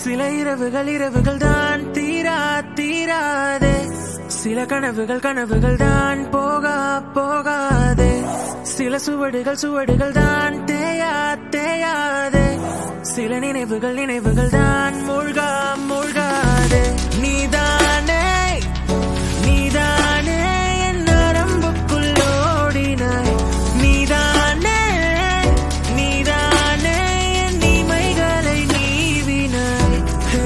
சில இரவுகள் இரவுகள் தான் தீரா தீராதே சில கனவுகள் கனவுகள் தான் போகா போகாதே சில சுவடுகள் சுவடுகள் தான் தேயா தேயாதே சில நினைவுகள் நினைவுகள் தான் மூழ்கா மூழ்காதே நீதானே நீதானே என் நரம்புக்குள் ஓடினாய் நீதானே நீதானே என் இமைகளை நீவினாய் ஹே,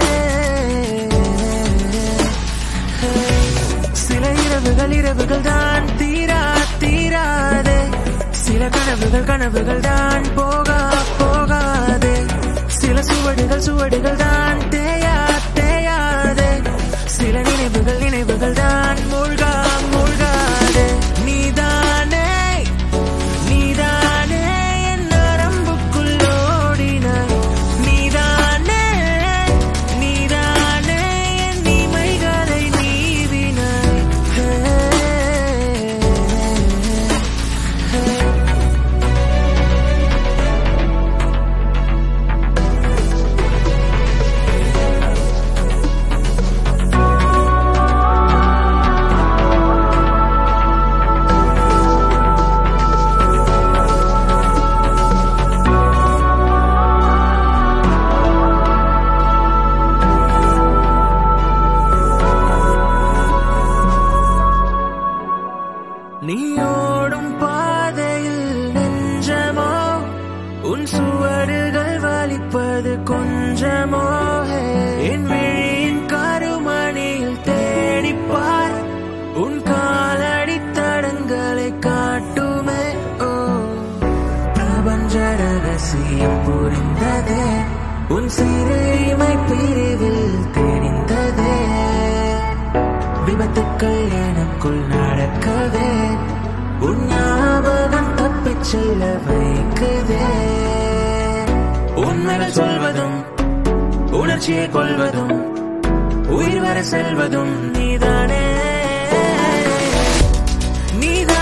ஹே. சில இரவுகள் இரவுகள் தான் தீரா தீராதே சில கனவுகள் கனவுகள் தான் போகா போகாதே சில சுவடுகள் சுவடுகள் தான் தேயா தேயாதே சில நினைவுகள் நினைவுகள் தான் மூழ்கா மூழ்காதே நீதானே நீதானே என் நரம்புக்குள் ஓடினாய் நீதானே நீதானே என் இமைகளை நீவினாய் ஹே, ஹே. நீ ஓடும் பாதையில் நெஞ்சமோ உன் சுவடுகள் வலிப்பது கொஞ்சமோ ஹே. என் விழியின் கருமணியில் தேடிப்பார் உன் காலடி தடங்களை காட்டுமே ஓ பிரபஞ்ச ரகசியம் புரிந்ததே உன் சிறுமை பிரிவில் தெரிந்ததே விபத்துக்கள் எனக்குள் நடக்கவே உன் ஞாபகம் தப்பிச் செல்ல வைக்குதே உண்மைகள் சொல்வதும் உணர்ச்சியை கொள்வதும் உயிர் வர செல்வதும் நீதானே நீதானே